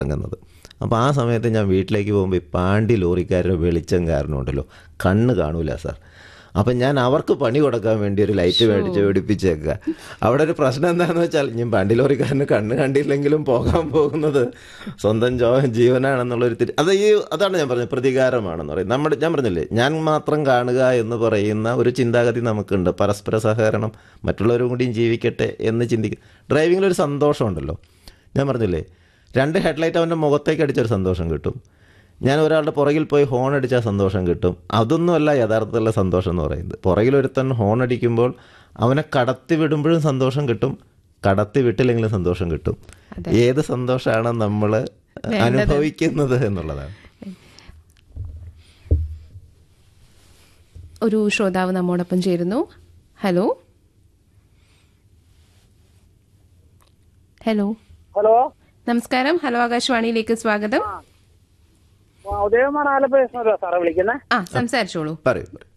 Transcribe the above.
ഇറങ്ങുന്നത് അപ്പോൾ ആ സമയത്ത് ഞാൻ വീട്ടിലേക്ക് പോകുമ്പോൾ ഈ പാണ്ടി ലോറിക്കാരുടെ വെളിച്ചം കാരണം ഉണ്ടല്ലോ കണ്ണ് കാണൂല സാർ അപ്പം ഞാൻ അവർക്ക് പണി കൊടുക്കാൻ വേണ്ടി ഒരു ലൈറ്റ് മേടിച്ച് പിടിപ്പിച്ചേക്കുക അവിടെ ഒരു പ്രശ്നം എന്താണെന്ന് വെച്ചാൽ ഞാൻ പാണ്ടി ലോറിക്കാരന് കണ്ണ് കണ്ടില്ലെങ്കിലും പോകാൻ പോകുന്നത് സ്വന്തം ജോ ജീവനാണെന്നുള്ളൊരു തിരി അത് ഈ അതാണ് ഞാൻ പറഞ്ഞത് പ്രതികാരമാണെന്ന് പറയും നമ്മുടെ ഞാൻ പറഞ്ഞില്ലേ ഞാൻ മാത്രം കാണുക എന്ന് പറയുന്ന ഒരു ചിന്താഗതി നമുക്കുണ്ട് പരസ്പര സഹകരണം മറ്റുള്ളവരും കൂടിയും ജീവിക്കട്ടെ എന്ന് ചിന്തിക്കും ഡ്രൈവിങ്ങിൽ ഒരു സന്തോഷമുണ്ടല്ലോ ഞാൻ പറഞ്ഞില്ലേ രണ്ട് ഹെഡ്ലൈറ്റ് അവൻ്റെ മുഖത്തേക്ക് അടിച്ചൊരു സന്തോഷം കിട്ടും ഞാൻ ഒരാളുടെ പുറകിൽ പോയി ഹോൺ അടിച്ചാൽ സന്തോഷം കിട്ടും അതൊന്നുമല്ല യഥാർത്ഥത്തിലുള്ള സന്തോഷം എന്ന് പറയുന്നത് പുറകിൽ ഒരുത്തൻ ഹോൺ അടിക്കുമ്പോൾ അവനെ കടത്തി വിടുമ്പോഴും സന്തോഷം കിട്ടും കടത്തി വിട്ടില്ലെങ്കിലും സന്തോഷം കിട്ടും ഏത് സന്തോഷമാണ് നമ്മൾ അനുഭവിക്കുന്നത് എന്നുള്ളതാണ് ഒരു ശ്രോതാവ് നമ്മോടൊപ്പം ചേരുന്നു ഹലോ ഹലോ ഹലോ നമസ്കാരം ഹലോ ആകാശവാണിയിലേക്ക് സ്വാഗതം ഉദയകുമാർ ആലപ്പുഴ സാറേ വിളിക്കുന്നത് ആ സംസാരിച്ചോളൂ പറയൂ പറയൂ